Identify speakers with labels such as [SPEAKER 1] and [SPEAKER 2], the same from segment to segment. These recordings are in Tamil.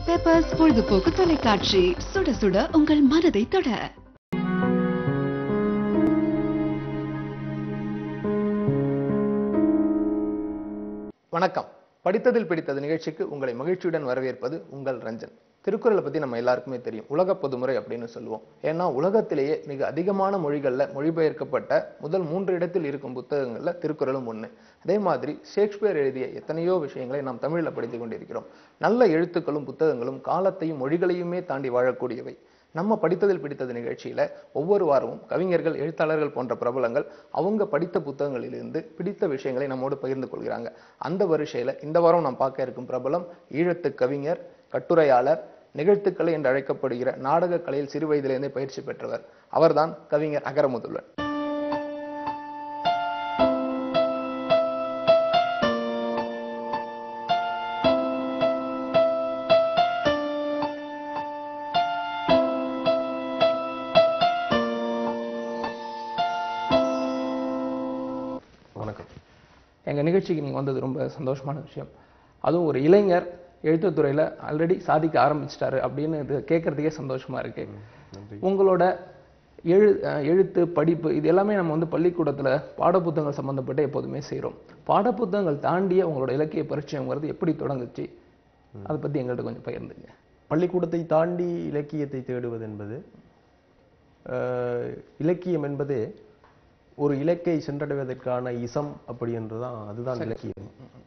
[SPEAKER 1] பெப்பர்ஸ் பொழுதுபோக்கு தொலைக்காட்சி சுட சுட உங்கள் மனதை தொட
[SPEAKER 2] வணக்கம் படித்ததில் பிடித்தது நிகழ்ச்சிக்கு உங்களை மகிழ்ச்சியுடன் வரவேற்பது உங்கள் ரஞ்சன் திருக்குறளை பத்தி நம்ம எல்லாருக்குமே தெரியும் உலக பொதுமுறை அப்படின்னு சொல்லுவோம் ஏன்னா உலகத்திலேயே மிக அதிகமான மொழிகள்ல மொழிபெயர்க்கப்பட்ட முதல் மூன்று இடத்தில் இருக்கும் புத்தகங்கள்ல திருக்குறளும் ஒண்ணு அதே மாதிரி ஷேக்ஸ்பியர் எழுதிய எத்தனையோ விஷயங்களை நாம் தமிழ்ல படித்துக் கொண்டிருக்கிறோம் நல்ல எழுத்துக்களும் புத்தகங்களும் காலத்தையும் மொழிகளையுமே தாண்டி வாழக்கூடியவை நம்ம படித்ததில் பிடித்தது நிகழ்ச்சியில ஒவ்வொரு வாரமும் கவிஞர்கள் எழுத்தாளர்கள் போன்ற பிரபலங்கள் அவங்க படித்த புத்தகங்களிலிருந்து பிடித்த விஷயங்களை நம்மோடு பகிர்ந்து கொள்கிறாங்க அந்த வரிசையில இந்த வாரம் நாம் பார்க்க இருக்கும் பிரபலம் ஈழத்து கவிஞர் கட்டுரையாளர் நிகழ்த்துக்கலை என்று அழைக்கப்படுகிற நாடக கலையில் சிறு வயதிலிருந்தே பயிற்சி பெற்றவர் அவர்தான் கவிஞர் அகரமுதுல்லன்
[SPEAKER 3] வணக்கம்
[SPEAKER 2] எங்க நிகழ்ச்சிக்கு நீங்க வந்தது ரொம்ப சந்தோஷமான விஷயம் அதுவும் ஒரு இளைஞர் எழுத்துத்துறையில ஆல்ரெடி சாதிக்க ஆரம்பிச்சிட்டாரு அப்படின்னு இது கேட்கறதுக்கே சந்தோஷமா இருக்கு உங்களோட எழு அஹ் எழுத்து படிப்பு இது எல்லாமே நம்ம வந்து பள்ளிக்கூடத்துல பாடப்புத்தகங்கள் சம்பந்தப்பட்டு எப்போதுமே செய்றோம் பாடப்புத்தகங்கள் தாண்டிய உங்களோட இலக்கிய பரிச்சயங்கிறது எப்படி தொடங்குச்சு அதை பத்தி எங்கள்கிட்ட கொஞ்சம் பகிர்ந்துங்க
[SPEAKER 3] பள்ளிக்கூடத்தை தாண்டி இலக்கியத்தை தேடுவது என்பது அஹ், இலக்கியம் என்பது ஒரு இலக்கை சென்றடைவதற்கான இசம் அப்படி என்றுதான் அதுதான் இலக்கியம்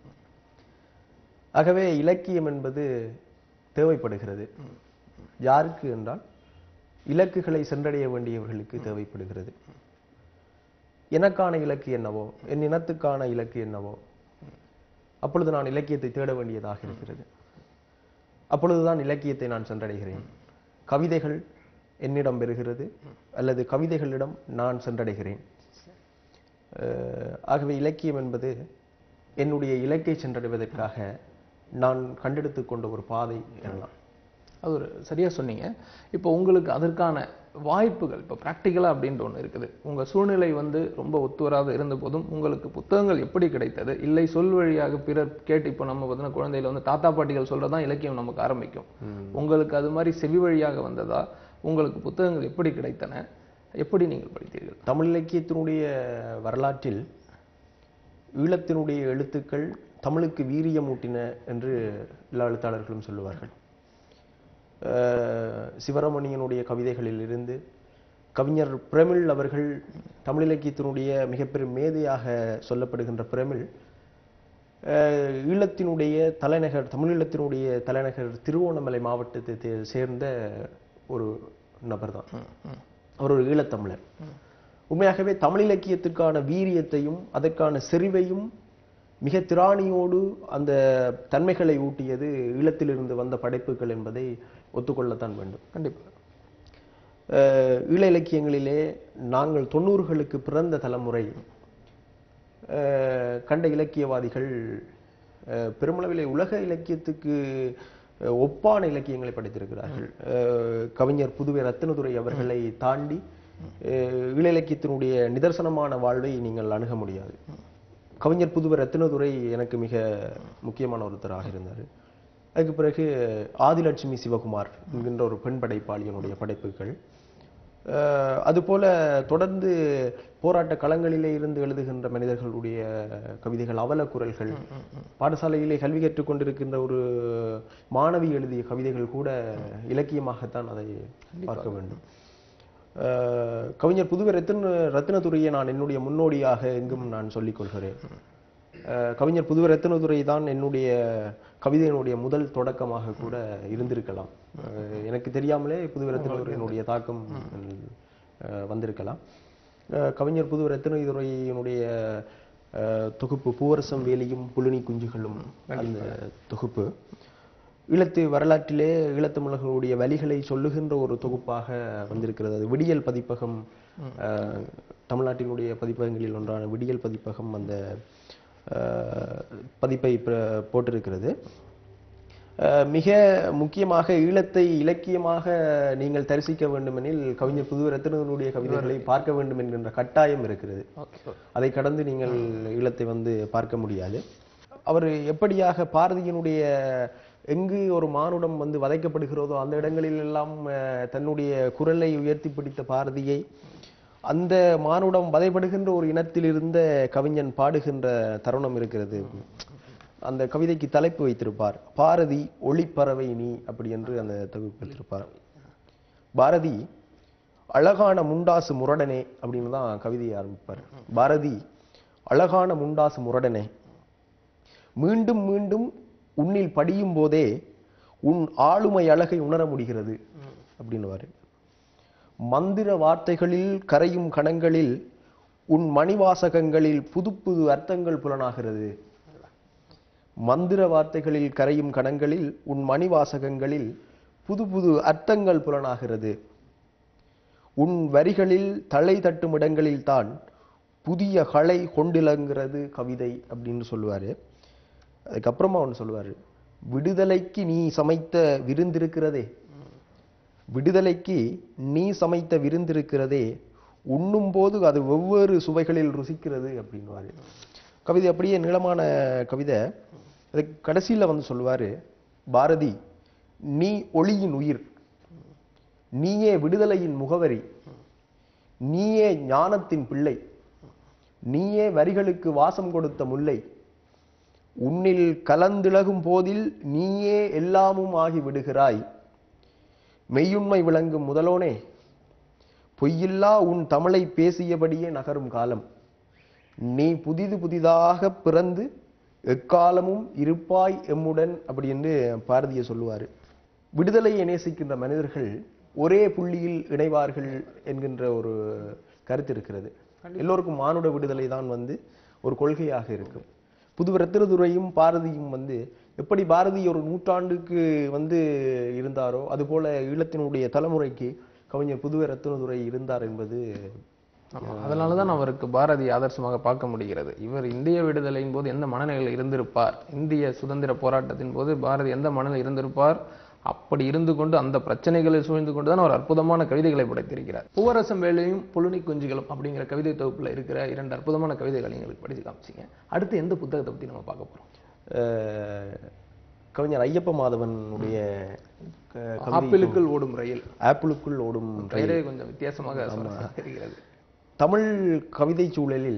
[SPEAKER 3] ஆகவே இலக்கியம் என்பது தேவைப்படுகிறது யாருக்கு என்றால் இலக்குகளை சென்றடைய வேண்டியவர்களுக்கு தேவைப்படுகிறது எனக்கான இலக்கு என்னவோ என் இனத்துக்கான இலக்கு என்னவோ அப்பொழுது நான் இலக்கியத்தை தேட வேண்டியதாக இருக்கிறது அப்பொழுதுதான் இலக்கியத்தை நான் சென்றடைகிறேன் கவிதைகள் என்னிடம் பெறுகிறது அல்லது கவிதைகளிடம் நான் சென்றடைகிறேன் அஹ், ஆகவே இலக்கியம் என்பது என்னுடைய இலக்கை சென்றடைவதற்காக நான் கண்டெடுத்துக் கொண்ட ஒரு பாதை எனலாம்
[SPEAKER 2] அது ஒரு சரியா சொன்னீங்க இப்போ உங்களுக்கு அதற்கான வாய்ப்புகள் இப்போ ப்ராக்டிக்கலா அப்படின்ற ஒன்று இருக்குது உங்க சூழ்நிலை வந்து ரொம்ப ஒத்துவராத இருந்த போதும் உங்களுக்கு புத்தகங்கள் எப்படி கிடைத்தது இல்லை சொல் வழியாக பிறர் கேட்டு இப்போ நம்ம பார்த்தீங்கன்னா குழந்தையில வந்து தாத்தா பாட்டிகள் சொல்றதான் இலக்கியம் நமக்கு ஆரம்பிக்கும் உங்களுக்கு அது மாதிரி செவி வழியாக வந்ததா உங்களுக்கு புத்தகங்கள் எப்படி கிடைத்தன எப்படி நீங்கள் படித்தீர்கள்
[SPEAKER 3] தமிழ் இலக்கியத்தினுடைய வரலாற்றில் ஈழத்தினுடைய எழுத்துக்கள் தமிழுக்கு வீரியமூட்டின என்று எல்லா எழுத்தாளர்களும் சொல்லுவார்கள் அஹ், சிவரமணியனுடைய கவிதைகளில் இருந்து கவிஞர் பிரமிழ் அவர்கள் தமிழ் இலக்கியத்தினுடைய மிகப்பெரும் மேதையாக சொல்லப்படுகின்ற பிரமிழ் அஹ், ஈழத்தினுடைய தலைநகர் தமிழீழத்தினுடைய தலைநகர் திருவோணமலை மாவட்டத்தை தே- சேர்ந்த ஒரு நபர் தான் அவர் ஒரு ஈழத்தமிழர் உண்மையாகவே தமிழ் இலக்கியத்திற்கான வீரியத்தையும் அதற்கான செறிவையும் மிக திராணியோடு அந்த தன்மைகளை ஊட்டியது ஈழத்திலிருந்து வந்த படைப்புகள் என்பதை ஒத்துக்கொள்ளத்தான் வேண்டும்
[SPEAKER 2] கண்டிப்பா
[SPEAKER 3] அஹ், ஈழ இலக்கியங்களிலே நாங்கள் தொண்ணூறுகளுக்கு பிறந்த தலைமுறை அஹ், கண்ட இலக்கியவாதிகள் அஹ், பெருமளவிலே உலக இலக்கியத்துக்கு அஹ், ஒப்பான இலக்கியங்களை படித்திருக்கிறார்கள் அஹ், கவிஞர் புதுவை ரத்தினதுரை அவர்களை தாண்டி அஹ், ஈழ இலக்கியத்தினுடைய நிதர்சனமான வாழ்வை நீங்கள் அணுக முடியாது கவிஞர் புதுவை ரத்தினதுரை எனக்கு மிக முக்கியமான ஒருத்தராக இருந்தார் அதுக்கு பிறகு ஆதிலட்சுமி சிவகுமார் என்கின்ற ஒரு பெண் படைப்பாளியனுடைய படைப்புகள் அஹ், அதுபோல தொடர்ந்து போராட்ட களங்களிலே இருந்து எழுதுகின்ற மனிதர்களுடைய கவிதைகள் அவல குரல்கள் பாடசாலையிலே கல்வி கற்றுக் கொண்டிருக்கின்ற ஒரு மாணவி எழுதிய கவிதைகள் கூட இலக்கியமாகத்தான் அதை பார்க்க வேண்டும் அஹ், கவிஞர் புதுவை ரத்தின ரத்தினதுரையை நான் என்னுடைய முன்னோடியாக எங்கும் நான் சொல்லிக் கொள்கிறேன் அஹ், கவிஞர் புதுவை ரத்தினதுரை தான் என்னுடைய கவிதையினுடைய முதல் தொடக்கமாக கூட இருந்திருக்கலாம் அஹ், எனக்கு தெரியாமலே புதுவை ரத்தினதுரையினுடைய தாக்கம் அஹ், வந்திருக்கலாம் அஹ், கவிஞர் புதுவை ரத்தினதுரையினுடைய அஹ், தொகுப்பு பூவரசம் வேலியும் புலினி குஞ்சுகளும் அந்த தொகுப்பு ஈழத்து வரலாற்றிலே ஈழத்தமிழர்களுடைய வழிகளை சொல்லுகின்ற ஒரு தொகுப்பாக வந்திருக்கிறது அது விடியல் பதிப்பகம் அஹ், தமிழ்நாட்டினுடைய பதிப்பகங்களில் ஒன்றான விடியல் பதிப்பகம் அந்த அஹ், பதிப்பை பிர- போட்டிருக்கிறது அஹ், மிக முக்கியமாக ஈழத்தை இலக்கியமாக நீங்கள் தரிசிக்க வேண்டுமெனில் கவிஞர் புதுவை ரத்தினனுடைய கவிதைகளை பார்க்க வேண்டும் என்கின்ற கட்டாயம் இருக்கிறது
[SPEAKER 2] ஓகே
[SPEAKER 3] அதை கடந்து நீங்கள் ஈழத்தை வந்து பார்க்க முடியாது அவர் எப்படியாக பாரதியினுடைய எங்கு ஒரு மானுடம் வந்து வதைக்கப்படுகிறதோ அந்த இடங்களில் எல்லாம் அஹ், தன்னுடைய குரலை உயர்த்தி பிடித்த பாரதியை அந்த மானுடம் வதைப்படுகின்ற ஒரு இனத்தில் இருந்த கவிஞன் பாடுகின்ற தருணம் இருக்கிறது அந்த கவிதைக்கு தலைப்பு வைத்திருப்பார் பாரதி ஒளிப்பறவை நீ அப்படி என்று அந்த தொகுப்பு வைத்திருப்பார் பாரதி அழகான முண்டாசு முரடனே அப்படின்னு தான் கவிதையை ஆரம்பிப்பார் பாரதி அழகான முண்டாசு முரடனே மீண்டும் மீண்டும் உன்னில் படியும் போதே உன் ஆளுமை அழகை உணர முடிகிறது அப்படின்னுவாரு மந்திர வார்த்தைகளில் கரையும் கணங்களில் உன் மணிவாசகங்களில் புது புது அர்த்தங்கள் புலனாகிறது மந்திர வார்த்தைகளில் கரையும் கணங்களில் உன் மணிவாசகங்களில் புது புது அர்த்தங்கள் புலனாகிறது உன் வரிகளில் தலை தட்டும் இடங்களில் தான் புதிய கலை கொண்டிலங்கிறது கவிதை அப்படின்னு சொல்லுவாரு அதுக்கப்புறமா ஒன்று சொல்லுவாரு விடுதலைக்கு நீ சமைத்த விருந்திருக்கிறதே விடுதலைக்கு நீ சமைத்த விருந்திருக்கிறதே உண்ணும் போது அது வெவ்வேறு சுவைகளில் ருசிக்கிறது அப்படின்னுவாரு கவிதை அப்படியே நீளமான கவிதை அதுக்கு கடைசியில வந்து சொல்லுவாரு பாரதி நீ ஒளியின் உயிர் நீயே விடுதலையின் முகவரி நீயே ஞானத்தின் பிள்ளை நீயே வரிகளுக்கு வாசம் கொடுத்த முல்லை உன்னில் கலந்திழகும் போதில் நீயே எல்லாமும் ஆகி விடுகிறாய் மெய்யுண்மை விளங்கும் முதலோனே பொய்யில்லா உன் தமிழை பேசியபடியே நகரும் காலம் நீ புதிது புதிதாக பிறந்து எக்காலமும் இருப்பாய் எம்முடன் அப்படி என்று பாரதிய சொல்லுவாரு விடுதலையை நேசிக்கின்ற மனிதர்கள் ஒரே புள்ளியில் இணைவார்கள் என்கின்ற ஒரு கருத்து இருக்கிறது எல்லோருக்கும் மானுட விடுதலை தான் வந்து ஒரு கொள்கையாக இருக்கும் புது ரத்தினதுரையும் பாரதியும் வந்து எப்படி பாரதி ஒரு நூற்றாண்டுக்கு வந்து இருந்தாரோ அதுபோல ஈழத்தினுடைய தலைமுறைக்கு கவிஞர் புதுவை ரத்தினதுரை இருந்தார் என்பது
[SPEAKER 2] ஆமா. அதனாலதான் அவருக்கு பாரதி ஆதர்சமாக பார்க்க முடிகிறது இவர் இந்திய விடுதலையின் போது எந்த மனநிலையில் இருந்திருப்பார் இந்திய சுதந்திர போராட்டத்தின் போது பாரதி எந்த மனநிலையில் இருந்திருப்பார் அப்படி இருந்து கொண்டு அந்த பிரச்சனைகளை சூழ்ந்து கொண்டு தான் அவர் அற்புதமான கவிதைகளை படைத்திருக்கிறார் பூவரசம் வேலையும் புழுனி குஞ்சுகளும் அப்படிங்கிற கவிதை தொகுப்புல இருக்கிற இரண்டு அற்புதமான கவிதைகளை எங்களுக்கு படிச்சு காமிச்சிங்க அடுத்து எந்த புத்தகத்தை பத்தி நம்ம பார்க்க போறோம்
[SPEAKER 3] அஹ், கவிஞர் ஐயப்ப மாதவனுடைய க- கவிதை
[SPEAKER 2] ஆப்பிளுக்குள் ஓடும் ரயில்
[SPEAKER 3] ஆப்பிளுக்குள் ஓடும் ரயில்.
[SPEAKER 2] பெயரே கொஞ்சம் வித்தியாசமாக சுவாரஸ்யமாக இருக்கிறது
[SPEAKER 3] தமிழ் கவிதை சூழலில்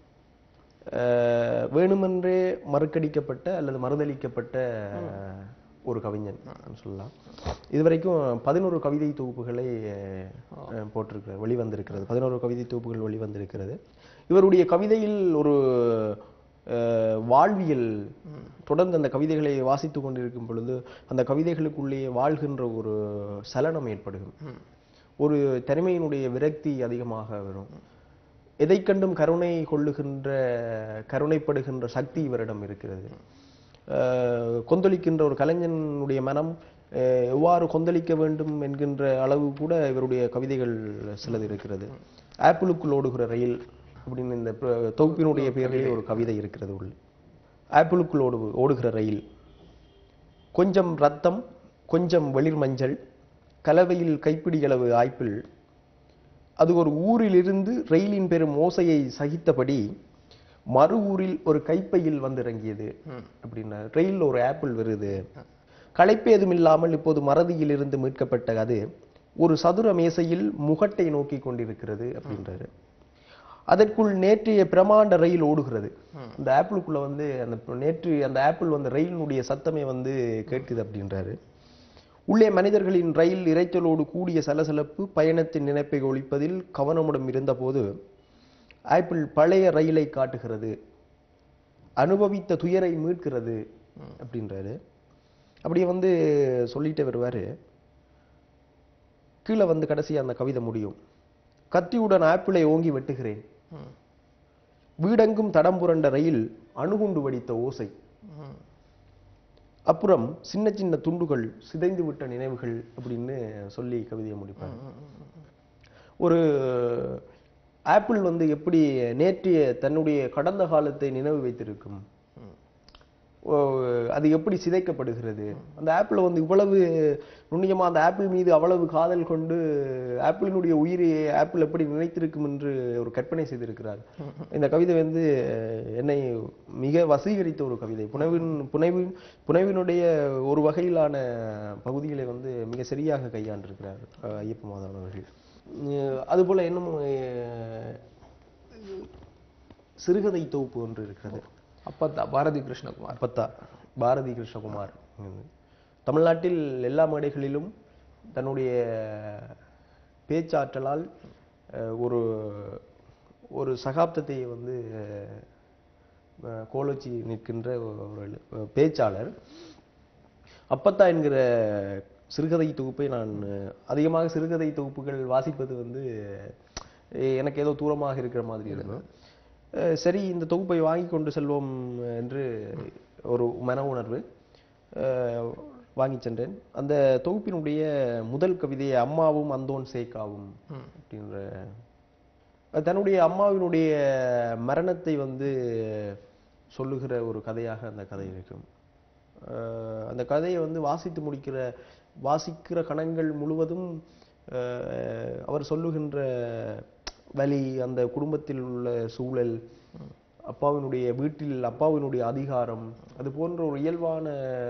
[SPEAKER 3] அஹ், வேணுமென்றே மறுக்கடிக்கப்பட்ட அல்லது மறுதளிக்கப்பட்ட ஒரு கவிஞன் சொல்லலாம் இதுவரைக்கும் பதினோரு கவிதை தொகுப்புகளை அஹ், போட்டிருக்கிறார் வெளிவந்திருக்கிறது பதினோரு கவிதை தொகுப்புகள் வெளிவந்திருக்கிறது இவருடைய கவிதையில் ஒரு அஹ், வாழ்வியல் தொடர்ந்து அந்த கவிதைகளை வாசித்து கொண்டிருக்கும் பொழுது அந்த கவிதைகளுக்குள்ளே வாழ்கின்ற ஒரு சலனம் ஏற்படுகும் ஒரு தனிமையினுடைய விரக்தி அதிகமாக வரும் எதை கண்டும் கருணை கொள்ளுகின்ற கருணைப்படுகின்ற சக்தி இவரிடம் இருக்கிறது அஹ், கொந்தளிக்கின்ற ஒரு கலைஞனுடைய மனம் அஹ், எவ்வாறு கொந்தளிக்க வேண்டும் என்கின்ற அளவு கூட இவருடைய கவிதைகள் சிலது இருக்கிறது ஆப்பிளுக்குள் ஓடுகிற ரயில் அப்படின்னு இந்த ப- தொகுப்பினுடைய பெயரிலே ஒரு கவிதை இருக்கிறது உள்ள ஆப்பிளுக்குள் ஓடு ஓடுகிற ரயில் கொஞ்சம் ரத்தம் கொஞ்சம் வெளிர் மஞ்சள் கலவையில் கைப்பிடி அளவு ஆய்ப்பிள் அது ஒரு ஊரிலிருந்து ரயிலின் பெரும் ஓசையை சகித்தபடி மறு ஊரில் ஒரு கைப்பையில் வந்து இறங்கியது அப்படின்னா ரயில்ல ஒரு ஆப்பிள் வருது களைப்பேதும் இல்லாமல் இப்போது மறதியில் இருந்து மீட்கப்பட்ட அது ஒரு சதுர மேசையில் முகட்டை நோக்கி கொண்டிருக்கிறது அப்படின்றாரு அதற்குள் நேற்றைய பிரமாண்ட ரயில் ஓடுகிறது அந்த ஆப்பிளுக்குள்ள வந்து அந்த நேற்று அந்த ஆப்பிள் வந்து ரயிலினுடைய சத்தமே வந்து கேட்குது அப்படின்றாரு உள்ளே மனிதர்களின் ரயில் இரைச்சலோடு கூடிய சலசலப்பு பயணத்தின் நினைப்பை ஒழிப்பதில் கவனமுடன் இருந்தபோது ஆப்பிள் பழைய ரயிலை காட்டுகிறது அனுபவித்த துயரை மீட்கிறது அப்படின்றாரு அப்படியே வந்து சொல்லிட்டே வருவாரு கீழே வந்து கடைசியா அந்த கவிதை முடியும் கத்தியுடன் ஆப்பிளை ஓங்கி வெட்டுகிறேன் வீடெங்கும் தடம் புரண்ட ரயில் அணுகுண்டு வெடித்த ஓசை அப்புறம் சின்ன சின்ன துண்டுகள் சிதைந்து விட்ட நினைவுகள் அப்படின்னு சொல்லி கவிதையை முடிப்பாங்க ஒரு ஆப்பிள் வந்து எப்படி நேற்றைய தன்னுடைய கடந்த காலத்தை நினைவு வைத்திருக்கும் ஓ, அது எப்படி சிதைக்கப்படுகிறது அந்த ஆப்பிள் வந்து இவ்வளவு நுண்ணியமா அந்த ஆப்பிள் மீது அவ்வளவு காதல் கொண்டு ஆப்பிளினுடைய உயிரை ஆப்பிள் எப்படி நினைத்திருக்கும் என்று ஒரு கற்பனை செய்திருக்கிறார் இந்த கவிதை வந்து என்னை மிக வசீகரித்த ஒரு கவிதை புனைவின் புனைவின் புனைவினுடைய ஒரு வகையிலான பகுதிகளை வந்து மிக சரியாக கையாண்டிருக்கிறார் அஹ், ஐயப்ப மாதவன் அவர்கள் அஹ், அதுபோல இன்னும் அஹ், சிறுகதை தொகுப்பு ஒன்று இருக்கிறது
[SPEAKER 2] அப்பத்தா பாரதி கிருஷ்ணகுமார்
[SPEAKER 3] அப்பத்தா பாரதி கிருஷ்ணகுமார் ம். தமிழ்நாட்டில் எல்லா மேடைகளிலும் தன்னுடைய பேச்சாற்றலால் அஹ், ஒரு ஒரு சகாப்தத்தை வந்து அஹ், கோலோச்சி நிற்கின்ற ஒரு எழு- பேச்சாளர் அப்பத்தா என்கிற சிறுகதை தொகுப்பை நான் அஹ், அதிகமாக சிறுகதை தொகுப்புகள் வாசிப்பது வந்து அஹ், எனக்கு ஏதோ தூரமாக இருக்கிற மாதிரி இருக்கும் அஹ், சரி இந்த தொகுப்பை வாங்கி கொண்டு செல்வோம் என்று ஒரு மன உணர்வு அஹ், வாங்கிச் சென்றேன் அந்த தொகுப்பினுடைய முதல் கவிதையை அம்மாவும் அந்தோன் சேக்காவும் அப்படின்ற தன்னுடைய அம்மாவினுடைய மரணத்தை வந்து சொல்லுகிற ஒரு கதையாக அந்த கதை இருக்கும் அஹ் அந்த கதையை வந்து வாசித்து முடிக்கிற வாசிக்கிற கணங்கள் முழுவதும் அஹ் அவர் சொல்லுகின்ற வலி அந்த குடும்பத்தில் உள்ள சூழல் அப்பாவினுடைய வீட்டில் அப்பாவினுடைய அதிகாரம் அது போன்ற ஒரு இயல்பான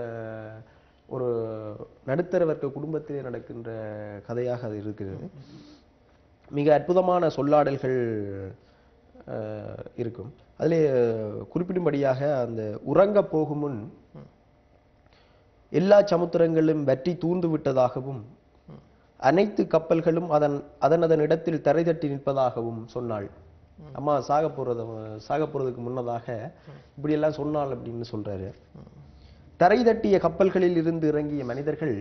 [SPEAKER 3] ஒரு நடுத்தர வர்க்க குடும்பத்திலே நடக்கின்ற கதையாக அது இருக்கிறது மிக அற்புதமான சொல்லாடல்கள் அஹ், இருக்கும் அதிலே குறிப்பிடும்படியாக அந்த உறங்கப் போகும் முன் எல்லா சமுத்திரங்களும் வற்றி தூர்ந்து விட்டதாகவும் அனைத்து கப்பல்களும் அதன் அதன் அதன் இடத்தில் தரை தட்டி நிற்பதாகவும் சொன்னாள் அம்மா சாக போறத சாக போறதுக்கு முன்னதாக இப்படி எல்லாம் சொன்னாள் அப்படின்னு சொல்றாரு தரை தட்டிய கப்பல்களில் இருந்து இறங்கிய மனிதர்கள்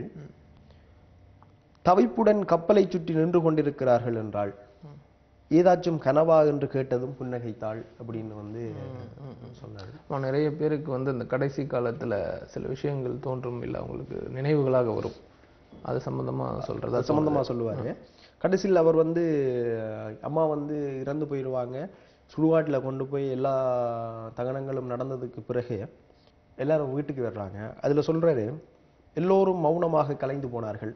[SPEAKER 3] தவிப்புடன் கப்பலை சுற்றி நின்று கொண்டிருக்கிறார்கள் என்றாள் ஏதாச்சும் கனவா என்று கேட்டதும் புன்னகைத்தாள் அப்படின்னு வந்து சொன்னார்
[SPEAKER 2] ஆமா, நிறைய பேருக்கு வந்து இந்த கடைசி காலத்துல சில விஷயங்கள் தோன்றும் இல்ல அவங்களுக்கு நினைவுகளாக வரும் அது சம்பந்தமா சொல்றதா
[SPEAKER 3] அது சம்பந்தமா சொல்லுவாரு கடைசியில் அவர் வந்து அஹ், அம்மா வந்து இறந்து போயிடுவாங்க சுடுகாட்டுல கொண்டு போய் எல்லா தகனங்களும் நடந்ததுக்கு பிறகு எல்லாரும் வீட்டுக்கு வர்றாங்க அதுல சொல்றாரு எல்லோரும் மௌனமாக கலைந்து போனார்கள்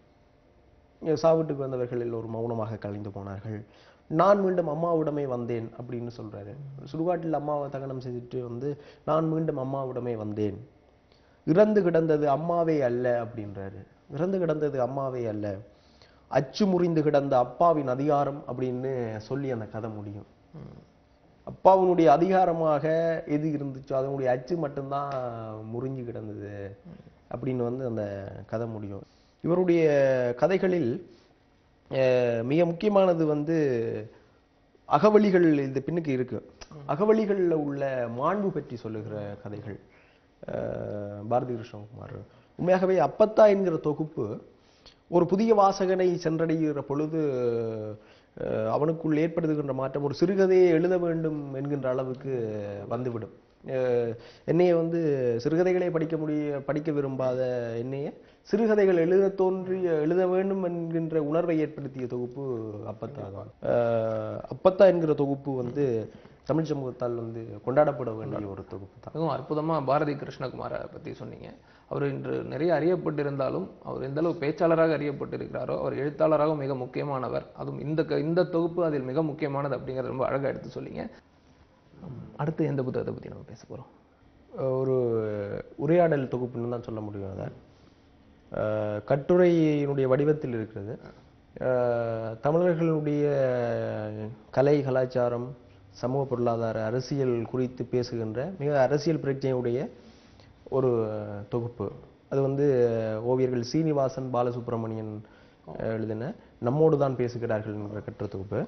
[SPEAKER 3] இங்க சாவுட்டுக்கு வந்தவர்கள் எல்லோரும் மௌனமாக கலைந்து போனார்கள் நான் மீண்டும் அம்மாவிடமே வந்தேன் அப்படின்னு சொல்றாரு சுடுகாட்டில் அம்மாவை தகனம் செய்துட்டு வந்து நான் மீண்டும் அம்மாவிடமே வந்தேன் இறந்து கிடந்தது அம்மாவே அல்ல அப்படின்றாரு இறந்து கிடந்தது அம்மாவே அல்ல அச்சு முறிந்து கிடந்த அப்பாவின் அதிகாரம் அப்படின்னு சொல்லி அந்த கதை முடியும் அப்பாவினுடைய அதிகாரமாக எது இருந்துச்சோ அதனுடைய அச்சு மட்டும்தான் முறிஞ்சு கிடந்தது அப்படின்னு வந்து அந்த கதை முடியும் இவருடைய கதைகளில் அஹ், மிக முக்கியமானது வந்து அகவலிகள் இந்த பின்னுக்கு இருக்கு அகவலிகள்ல உள்ள மாண்பு பற்றி சொல்லுகிற கதைகள் அஹ், பாரதி கிருஷ்ணகுமார் உண்மையாகவே அப்பத்தா என்கிற தொகுப்பு ஒரு புதிய வாசகனை சென்றடைகிற பொழுது அஹ், அவனுக்குள் ஏற்படுத்துகின்ற மாற்றம் ஒரு சிறுகதையை எழுத வேண்டும் என்கின்ற அளவுக்கு வந்துவிடும் அஹ், என்னைய வந்து சிறுகதைகளை படிக்க முடிய படிக்க விரும்பாத என்னைய சிறுகதைகள் எழுத தோன்றி எழுத வேண்டும் என்கின்ற உணர்வை ஏற்படுத்திய தொகுப்பு அப்பத்தா தான் அஹ், அப்பத்தா என்கிற தொகுப்பு வந்து தமிழ் சமூகத்தால் வந்து கொண்டாடப்பட வேண்டிய ஒரு தொகுப்பு தான்
[SPEAKER 2] அதுவும் அற்புதமா பாரதி கிருஷ்ணகுமாரை பத்தி சொன்னீங்க அவர் இன்று நிறைய அறியப்பட்டிருந்தாலும் அவர் எந்த அளவு பேச்சாளராக அறியப்பட்டிருக்கிறாரோ அவர் எழுத்தாளராகவும் மிக முக்கியமானவர் அதுவும் இந்த க- இந்த தொகுப்பு அதில் மிக முக்கியமானது அப்படிங்கறத ரொம்ப அழகா எடுத்து சொன்னீங்க அடுத்து எந்த புத்தகத்தை பத்தி நம்ம பேச போறோம்
[SPEAKER 3] ஒரு உரையாடல் தொகுப்புன்னு தான் சொல்ல முடியும் அதை அஹ் கட்டுரையினுடைய வடிவத்தில் இருக்கிறது அஹ் தமிழர்களுடைய கலை கலாச்சாரம் சமூக பொருளாதார அரசியல் குறித்து பேசுகின்ற மிக அரசியல் பிரச்சனையுடைய ஒரு தொகுப்பு அது வந்து ஓவியர்கள் சீனிவாசன் பாலசுப்ரமணியன் அஹ் எழுதின நம்மோடு தான் பேசுகிறார்கள் என்ற கட்டுரை தொகுப்பு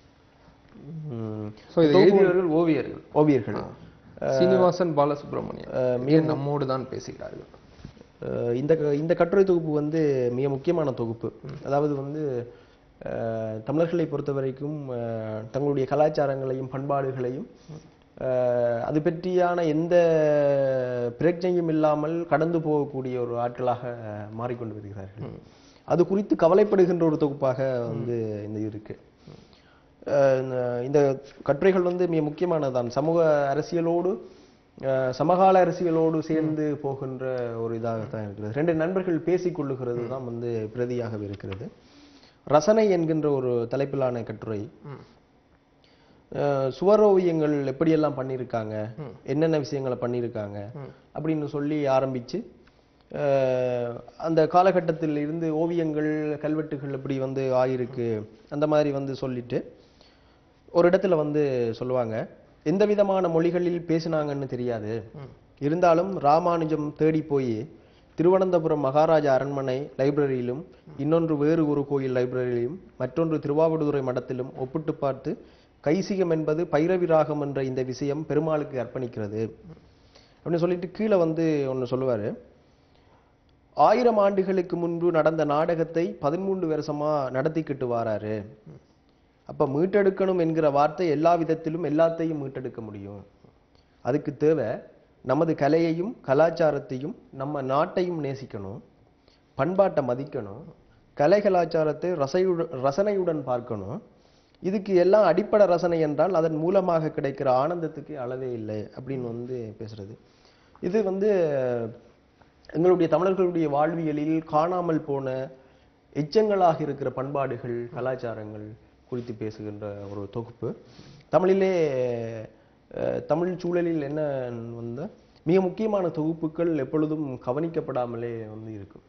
[SPEAKER 3] உம்,
[SPEAKER 2] ஸோ இதை எழுதியவர்கள் ஓவியர்கள்
[SPEAKER 3] ஓவியர்கள்
[SPEAKER 2] சீனிவாசன் பாலசுப்ரமணியன் மிக நம்மோடு தான் பேசுகிறார்கள்
[SPEAKER 3] அஹ் இந்த க- இந்த கட்டுரை தொகுப்பு வந்து மிக முக்கியமான தொகுப்பு அதாவது வந்து அஹ், தமிழர்களை பொறுத்த வரைக்கும் அஹ், தங்களுடைய கலாச்சாரங்களையும் பண்பாடுகளையும் அஹ், அது பற்றியான எந்த பிரச்சனையும் இல்லாமல் கடந்து போகக்கூடிய ஒரு ஆட்களாக மாறிக்கொண்டு வருகிறார்கள் அது குறித்து கவலைப்படுகின்ற ஒரு தொகுப்பாக வந்து இந்த இது இருக்கு அஹ் இந்த- இந்த கட்டுரைகள் வந்து மிக முக்கியமானதுதான் சமூக அரசியலோடு அஹ், சமகால அரசியலோடு சேர்ந்து போகின்ற ஒரு இதாகத்தான் இருக்கிறது ரெண்டு நண்பர்கள் பேசிக் கொள்ளுகிறது தான் வந்து பிரதியாக இருக்கிறது ரசனை என்கின்ற ஒரு தலைப்பிலான கட்டுரை அஹ், சுவரோவியங்கள் எப்படியெல்லாம் பண்ணியிருக்காங்க என்னென்ன விஷயங்களை பண்ணியிருக்காங்க அப்படின்னு சொல்லி ஆரம்பிச்சு அஹ், அந்த காலகட்டத்தில் இருந்து ஓவியங்கள் கல்வெட்டுகள் எப்படி வந்து ஆயிருக்கு அந்த மாதிரி வந்து சொல்லிட்டு ஒரு இடத்துல வந்து சொல்லுவாங்க எந்த விதமான மொழிகளில் பேசினாங்கன்னு தெரியாது இருந்தாலும் ராமானுஜம் தேடி போய் திருவனந்தபுரம் மகாராஜா அரண்மனை லைப்ரரியிலும் இன்னொன்று வேறு ஒரு கோயில் லைப்ரரியிலும் மற்றொன்று திருவாவடுதுறை மடத்திலும் ஒப்பிட்டு பார்த்து கைசிகம் என்பது பைரவி ராகம் என்ற இந்த விஷயம் பெருமாளுக்கு அர்ப்பணிக்கிறது அப்படின்னு சொல்லிட்டு கீழே வந்து ஒன்று சொல்லுவாரு ஆயிரம் ஆண்டுகளுக்கு முன்பு நடந்த நாடகத்தை பதிமூன்று வருஷமா நடத்திக்கிட்டு வாராரு அப்ப மீட்டெடுக்கணும் என்கிற வார்த்தை எல்லா விதத்திலும் எல்லாத்தையும் மீட்டெடுக்க முடியும் அதுக்கு தேவை நமது கலையையும் கலாச்சாரத்தையும் நம்ம நாட்டையும் நேசிக்கணும் பண்பாட்டை மதிக்கணும் கலை கலாச்சாரத்தை ரசையுடன் ரசனையுடன் பார்க்கணும் இதுக்கு எல்லாம் அடிப்படை ரசனை என்றால் அதன் மூலமாக கிடைக்கிற ஆனந்தத்துக்கு அளவே இல்லை அப்படின்னு வந்து பேசுறது இது வந்து எங்களுடைய தமிழர்களுடைய வாழ்வியலில் காணாமல் போன எச்சங்களாக இருக்கிற பண்பாடுகள் கலாச்சாரங்கள் குறித்து பேசுகின்ற ஒரு தொகுப்பு தமிழிலே அஹ், தமிழ் சூழலில் என்ன வந்து மிக முக்கியமான தொகுப்புகள் எப்பொழுதும் கவனிக்கப்படாமலே வந்து இருக்கும்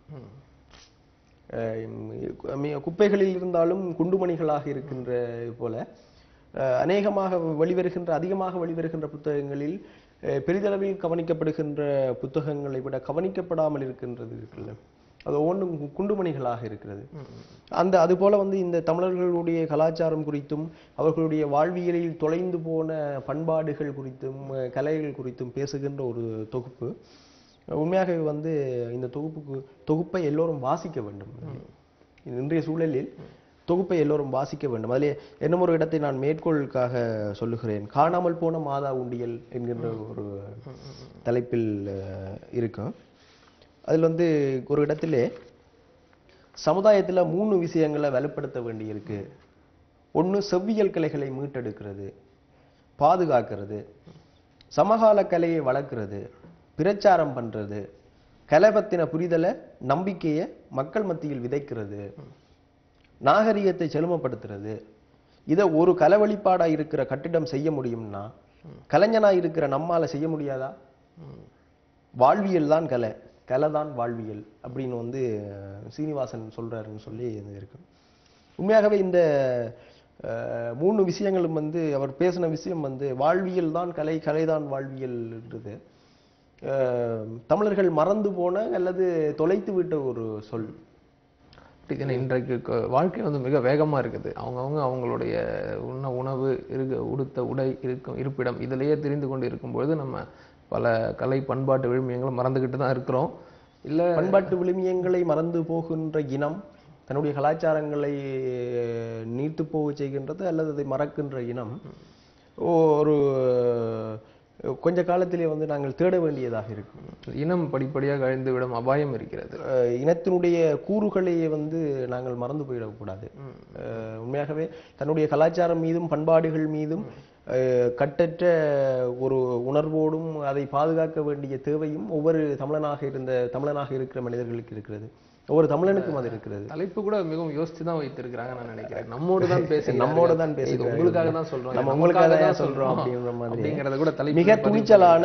[SPEAKER 3] அஹ் மி- குப்பைகளில் இருந்தாலும் குண்டுமணிகளாக இருக்கின்ற போல அஹ் அநேகமாக வெளிவருகின்ற அதிகமாக வெளிவருகின்ற புத்தகங்களில் அஹ் பெரிதளவில் கவனிக்கப்படுகின்ற புத்தகங்களை விட கவனிக்கப்படாமல் இருக்கின்றது இருக்குல்ல அது ஒவ்வொன்றும் கு- குண்டுமணிகளாக இருக்கிறது அந்த அது போல வந்து இந்த தமிழர்களுடைய கலாச்சாரம் குறித்தும் அவர்களுடைய வாழ்வியலில் தொலைந்து போன பண்பாடுகள் குறித்தும் அஹ் கலைகள் குறித்தும் பேசுகின்ற ஒரு தொகுப்பு உண்மையாகவே வந்து இந்த தொகுப்புக்கு தொகுப்பை எல்லோரும் வாசிக்க வேண்டும் இன்றைய சூழலில் தொகுப்பை எல்லோரும் வாசிக்க வேண்டும் அதிலே என்னும் ஒரு இடத்தை நான் மேற்கோளுக்காக சொல்லுகிறேன் காணாமல் போன மாதா உண்டியல் என்கின்ற ஒரு தலைப்பில் அஹ், இருக்கும் அதில் வந்து ஒரு இடத்திலே சமுதாயத்துல மூணு விஷயங்களை வலுப்படுத்த வேண்டியிருக்கு ஒண்ணு செவ்வியல் கலைகளை மீட்டெடுக்கிறது பாதுகாக்கிறது சமகால கலையை வளர்க்கிறது பிரச்சாரம் பண்றது கலை பத்தின புரிதலை நம்பிக்கையை மக்கள் மத்தியில் விதைக்கிறது நாகரிகத்தை செழுமப்படுத்துறது இதை ஒரு கலை வழிபாடா இருக்கிற கட்டிடம் செய்ய முடியும்னா கலைஞனா இருக்கிற நம்மால செய்ய முடியாதா வாழ்வியல் தான் கலை கலை தான் வாழ்வியல் அப்படின்னு வந்து அஹ், சீனிவாசன் சொல்றாருன்னு சொல்லி இது இருக்கு உண்மையாகவே இந்த அஹ், மூணு விஷயங்களும் வந்து அவர் பேசின விஷயம் வந்து வாழ்வியல் தான் கலை கலைதான் வாழ்வியல்ன்றது அஹ், தமிழர்கள் மறந்து போன அல்லது தொலைத்து விட்ட ஒரு சொல்
[SPEAKER 2] ஏன்னா இன்றைக்கு க- வாழ்க்கை வந்து மிக வேகமா இருக்குது அவங்கவங்க அவங்களுடைய உண்ண உணவு இருக்க உடுத்த உடை இருக்கும் இருப்பிடம் இதிலேயே தெரிந்து கொண்டு இருக்கும்பொழுது நம்ம பல கலை பண்பாட்டு விழுமியங்களை மறந்துக்கிட்டு தான் இருக்கிறோம் இல்ல
[SPEAKER 3] பண்பாட்டு விழுமியங்களை மறந்து போகின்ற இனம் தன்னுடைய கலாச்சாரங்களை நீர்த்து போக செய்கின்றது அல்லது அதை மறக்கின்ற இனம் ஒரு கொஞ்ச காலத்திலே வந்து நாங்கள் தேட வேண்டியதாக இருக்கும்
[SPEAKER 2] இனம் படிப்படியாக அழிந்து விடும் அபாயம் இருக்கிறது
[SPEAKER 3] அஹ் இனத்தினுடைய கூறுகளை வந்து நாங்கள் மறந்து போயிடக்கூடாது அஹ் உண்மையாகவே தன்னுடைய கலாச்சாரம் மீதும் பண்பாடுகள் மீதும் அஹ் கட்டற்ற ஒரு உணர்வோடும் அதை பாதுகாக்க வேண்டிய தேவையும் ஒவ்வொரு தமிழனாக இருந்த தமிழனாக இருக்கிற மனிதர்களுக்கு இருக்கிறது ஒவ்வொரு தமிழனுக்கும் அது இருக்கிறது
[SPEAKER 2] தலைப்பு கூட மிகவும் யோசிச்சு தான் வைத்திருக்கிறாங்க நான் நினைக்கிறேன் நம்மோடு தான் பேச
[SPEAKER 3] நம்மோடு தான்
[SPEAKER 2] இது
[SPEAKER 3] பேசுகிறார்கள்.
[SPEAKER 2] உங்களுக்காக தான் சொல்றோம்
[SPEAKER 3] நம்ம
[SPEAKER 2] இது
[SPEAKER 3] உங்களுக்காக
[SPEAKER 2] நமக்காக
[SPEAKER 3] தான் சொல்றோம் அப்படின்ற மாதிரி
[SPEAKER 2] அப்படிங்கறத கூட தலைப்பு
[SPEAKER 3] மிக துணிச்சலான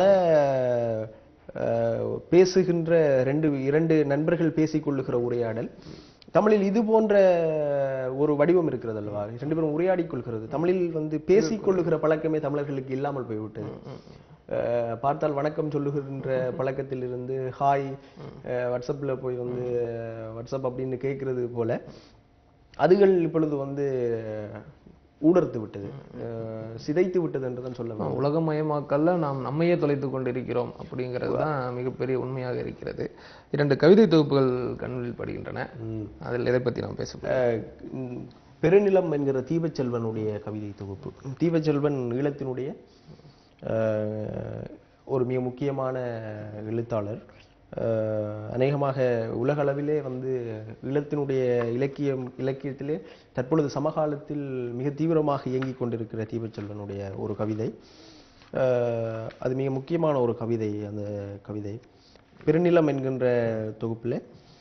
[SPEAKER 3] அஹ், பேசுகின்ற ரெண்டு இரண்டு நண்பர்கள் பேசிக் கொள்ளுகிற உரையாடல் தமிழில் இது போன்ற ஒரு வடிவம் இருக்கிறது அல்லவா ரெண்டு பேரும் உரையாடிக் கொள்கிறது தமிழில் வந்து பேசிக் கொள்ளுகிற பழக்கமே தமிழர்களுக்கு இல்லாமல் போய்விட்டது அஹ், பார்த்தால் வணக்கம் சொல்லுகின்ற பழக்கத்தில் இருந்து ஹாய் அஹ், வாட்ஸ்அப்ல போய் வந்து அஹ், வாட்ஸ்அப் அப்படின்னு கேட்கறது போல அதுகள் இப்பொழுது வந்து ஊடர்த்து விட்டது அஹ், சிதைத்து விட்டது என்றுதான் சொல்ல வேண்டும்.
[SPEAKER 2] உலகமயமாக்கல்ல நாம் நம்மையே தொலைத்து கொண்டிருக்கிறோம் அப்படிங்கிறது தான் மிகப்பெரிய உண்மையாக இருக்கிறது இரண்டு கவிதை தொகுப்புகள் கண்ணில் படுகின்றன அதில் எதை பத்தி நாம் பேச போறோம்?
[SPEAKER 3] அஹ், ம், பெருநிலம் என்கிற தீபச்செல்வனுடைய கவிதை தொகுப்பு தீபச்செல்வன் ஈழத்தினுடைய அஹ், ஒரு மிக முக்கியமான எழுத்தாளர் அஹ், அநேகமாக உலகளவிலே வந்து ஈழத்தினுடைய இலக்கியம் இலக்கியத்திலே தற்பொழுது சமகாலத்தில் மிக தீவிரமாக இயங்கிக் கொண்டிருக்கிற தீபச்செல்வனுடைய ஒரு கவிதை அஹ், அது மிக முக்கியமான ஒரு கவிதை அந்த கவிதை பெருநிலம் என்கின்ற தொகுப்பில்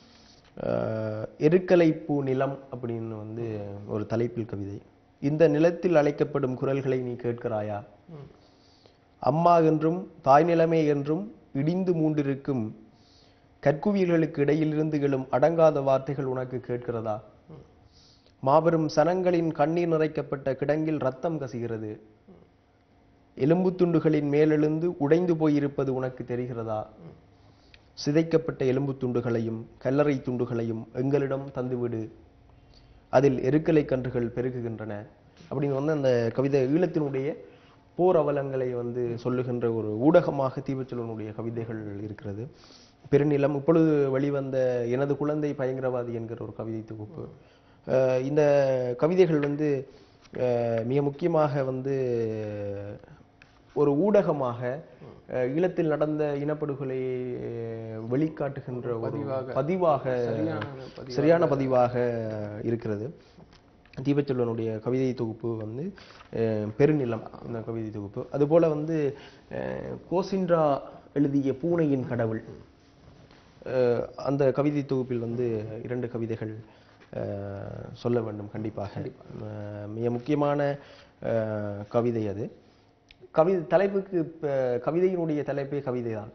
[SPEAKER 3] எருக்கலைப்பூ நிலம் அப்படின்னு வந்து ஒரு தலைப்பில் கவிதை இந்த நிலத்தில் அழைக்கப்படும் குரல்களை நீ கேட்கிறாயா அம்மா என்றும் தாய் நிலமே என்றும் இடிந்து மூண்டிருக்கும் கற்குவியல்களுக்கு இடையிலிருந்து எழும் அடங்காத வார்த்தைகள் உனக்கு கேட்கிறதா மாபெரும் சனங்களின் கண்ணீர் நிறைக்கப்பட்ட கிடங்கில் ரத்தம் கசிகிறது எலும்புத் துண்டுகளின் மேலெழுந்து உடைந்து போயிருப்பது உனக்கு தெரிகிறதா சிதைக்கப்பட்ட எலும்புத் துண்டுகளையும் கல்லறை துண்டுகளையும் எங்களிடம் தந்துவிடு அதில் எருக்கலை கன்றுகள் பெருகுகின்றன அப்படின்னு வந்து அந்த கவிதை ஈழத்தினுடைய போர் அவலங்களை வந்து சொல்லுகின்ற ஒரு ஊடகமாக தீபச்செல்வனுடைய கவிதைகள் இருக்கிறது பெருநிலம் இப்பொழுது வெளிவந்த எனது குழந்தை பயங்கரவாதி என்கிற ஒரு கவிதை தொகுப்பு அஹ் இந்த கவிதைகள் வந்து அஹ் மிக முக்கியமாக வந்து ஒரு ஊடகமாக அஹ் ஈழத்தில் நடந்த இனப்படுகொலையை வெளிக்காட்டுகின்ற ஒரு பதிவாக சரியான பதிவாக இருக்கிறது தீபச்செல்வனுடைய கவிதை தொகுப்பு வந்து அஹ், பெருநிலம் இந்த கவிதை தொகுப்பு அதுபோல வந்து அஹ், கோசின்ட்ரா எழுதிய பூனையின் கடவுள் அஹ், அந்த கவிதை தொகுப்பில் வந்து இரண்டு கவிதைகள் அஹ், சொல்ல வேண்டும் கண்டிப்பாக அஹ், மிக முக்கியமான அஹ், கவிதை அது கவிதை தலைப்புக்கு இப்ப கவிதையினுடைய தலைப்பே கவிதை தான்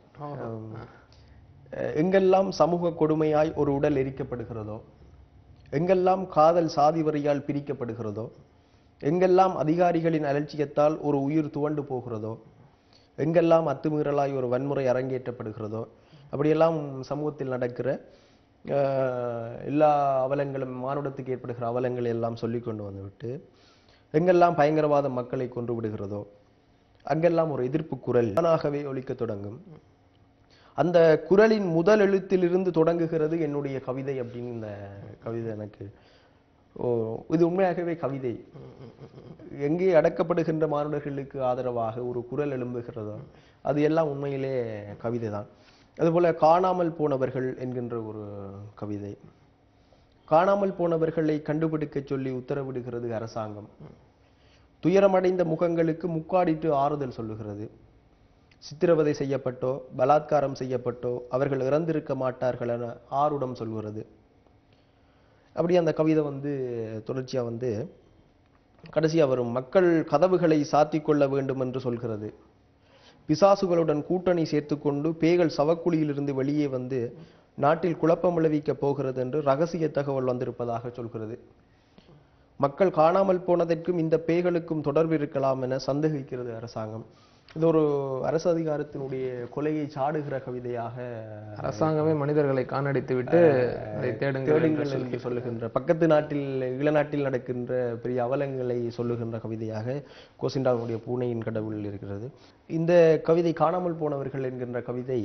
[SPEAKER 3] எங்கெல்லாம் சமூக கொடுமையாய் ஒரு உடல் எரிக்கப்படுகிறதோ எங்கெல்லாம் காதல் சாதி வரியால் பிரிக்கப்படுகிறதோ எங்கெல்லாம் அதிகாரிகளின் அலட்சியத்தால் ஒரு உயிர் துவண்டு போகிறதோ எங்கெல்லாம் அத்துமீறலாய் ஒரு வன்முறை அரங்கேற்றப்படுகிறதோ அப்படியெல்லாம் சமூகத்தில் நடக்கிற ஆஹ், எல்லா அவலங்களும் மானுடத்துக்கு ஏற்படுகிற அவலங்களை எல்லாம் சொல்லிக் கொண்டு வந்துவிட்டு எங்கெல்லாம் பயங்கரவாத மக்களை கொன்று விடுகிறதோ அங்கெல்லாம் ஒரு எதிர்ப்பு குரல் தானாகவே ஒலிக்கத் தொடங்கும் அந்த குரலின் முதல் எழுத்திலிருந்து தொடங்குகிறது என்னுடைய கவிதை அப்படின்னு இந்த கவிதை எனக்கு ஓ இது உண்மையாகவே கவிதை எங்கே அடக்கப்படுகின்ற மானுடர்களுக்கு ஆதரவாக ஒரு குரல் எழும்புகிறதோ அது எல்லாம் உண்மையிலே கவிதை தான் அதுபோல காணாமல் போனவர்கள் என்கின்ற ஒரு கவிதை காணாமல் போனவர்களை கண்டுபிடிக்கச் சொல்லி உத்தரவிடுகிறது அரசாங்கம் துயரமடைந்த முகங்களுக்கு முக்காடிட்டு ஆறுதல் சொல்லுகிறது சித்திரவதை செய்யப்பட்டோ பலாத்காரம் செய்யப்பட்டோ அவர்கள் இறந்திருக்க மாட்டார்கள் என ஆருடம் சொல்கிறது அப்படி அந்த கவிதை வந்து தொடர்ச்சியா வந்து கடைசியா வரும் மக்கள் கதவுகளை சாத்திக் கொள்ள வேண்டும் என்று சொல்கிறது பிசாசுகளுடன் கூட்டணி சேர்த்துக்கொண்டு பேய்கள் சவக்குழியிலிருந்து வெளியே வந்து நாட்டில் குழப்பம் விளைவிக்கப் போகிறது என்று ரகசிய தகவல் வந்திருப்பதாக சொல்கிறது மக்கள் காணாமல் போனதற்கும் இந்த பேய்களுக்கும் தொடர்பு இருக்கலாம் என சந்தேகிக்கிறது அரசாங்கம் இது ஒரு அரசு அதிகாரத்தினுடைய கொலையை சாடுகிற கவிதையாக
[SPEAKER 2] அரசாங்கமே மனிதர்களை காணடித்து விட்டு அதை தேடுங்கள் என்று
[SPEAKER 3] தேடுங்கள் என்று சொல்லுகின்ற பக்கத்து நாட்டில் ஈழநாட்டில் நடக்கின்ற பெரிய அவலங்களை சொல்லுகின்ற கவிதையாக கோசிண்டாவுடைய பூனையின் கடவுள் இருக்கிறது இந்த கவிதை காணாமல் போனவர்கள் என்கின்ற கவிதை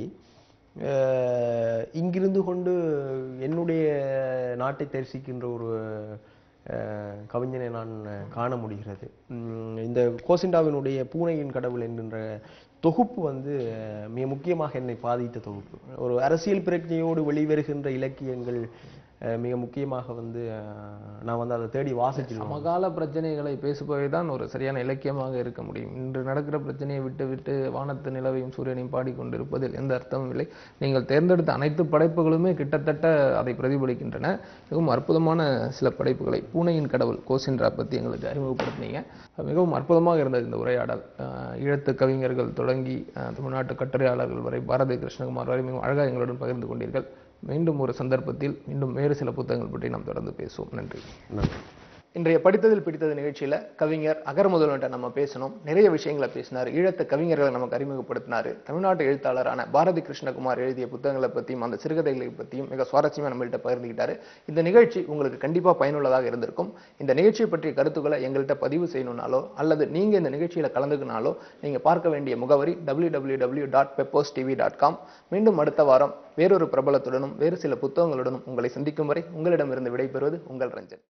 [SPEAKER 3] அஹ், இங்கிருந்து கொண்டு என்னுடைய நாட்டை தரிசிக்கின்ற ஒரு அஹ், கவிஞனை நான் காண முடிகிறது உம், இந்த கோசிண்டாவினுடைய பூனையின் கடவுள் என்கின்ற தொகுப்பு வந்து அஹ், மிக முக்கியமாக என்னை பாதித்த தொகுப்பு ஒரு அரசியல் பிரச்சனையோடு வெளிவருகின்ற இலக்கியங்கள் அஹ், மிக முக்கியமாக வந்து அஹ், நான் வந்து அதை தேடி வாசிச்சிருவேன்
[SPEAKER 2] சமகால பிரச்சனைகளை பேசுபவை தான் ஒரு சரியான இலக்கியமாக இருக்க முடியும் இன்று நடக்கிற பிரச்சனையை விட்டு விட்டு வானத்து நிலவையும் சூரியனையும் பாடிக்கொண்டிருப்பதில் எந்த அர்த்தமும் இல்லை நீங்கள் தேர்ந்தெடுத்த அனைத்து படைப்புகளுமே கிட்டத்தட்ட அதை பிரதிபலிக்கின்றன மிகவும் அற்புதமான சில படைப்புகளை பூனையின் கடவுள் கோசின்றா பற்றி எங்களுக்கு அறிமுகப்படுத்தினீங்க மிகவும் அற்புதமாக இருந்தது இந்த உரையாடல் அஹ், ஈழத்து கவிஞர்கள் தொடங்கி அஹ், தமிழ்நாட்டு கட்டுரையாளர்கள் வரை பாரதி கிருஷ்ணகுமார் வரை மிகவும் அழகாக எங்களுடன் பகிர்ந்து கொண்டீர்கள் மீண்டும் ஒரு சந்தர்ப்பத்தில் மீண்டும் வேறு சில புத்தகங்கள் பற்றி நாம் தொடர்ந்து பேசுவோம் நன்றி
[SPEAKER 3] நன்றி
[SPEAKER 2] இன்றைய படித்ததில் பிடித்தது நிகழ்ச்சியில கவிஞர் அகர்முதல்வன்ட்ட நம்ம பேசணும் நிறைய விஷயங்களை பேசினார் ஈழத்த கவிஞர்களை நமக்கு அறிமுகப்படுத்தினார் தமிழ்நாட்டு எழுத்தாளரான பாரதி கிருஷ்ணகுமார் எழுதிய புத்தகங்களை பற்றியும் அந்த சிறுகதைகளை பற்றியும் மிக சுவாரஸ்யமா நம்மள்கிட்ட பகிர்ந்துக்கிட்டாரு இந்த நிகழ்ச்சி உங்களுக்கு கண்டிப்பா பயனுள்ளதாக இருந்திருக்கும் இந்த நிகழ்ச்சியை பற்றிய கருத்துக்களை எங்கள்கிட்ட பதிவு செய்யணும்னாலோ அல்லது நீங்க இந்த நிகழ்ச்சியில கலந்துக்கினாலோ நீங்க பார்க்க வேண்டிய முகவரி www.peppers.tv.com dot Peppers TV dot com மீண்டும் அடுத்த வாரம் வேறொரு பிரபலத்துடனும் வேறு சில புத்தகங்களுடனும் உங்களை சந்திக்கும் வரை உங்களிடமிருந்து விடைபெறுவது உங்கள் ரஞ்சன்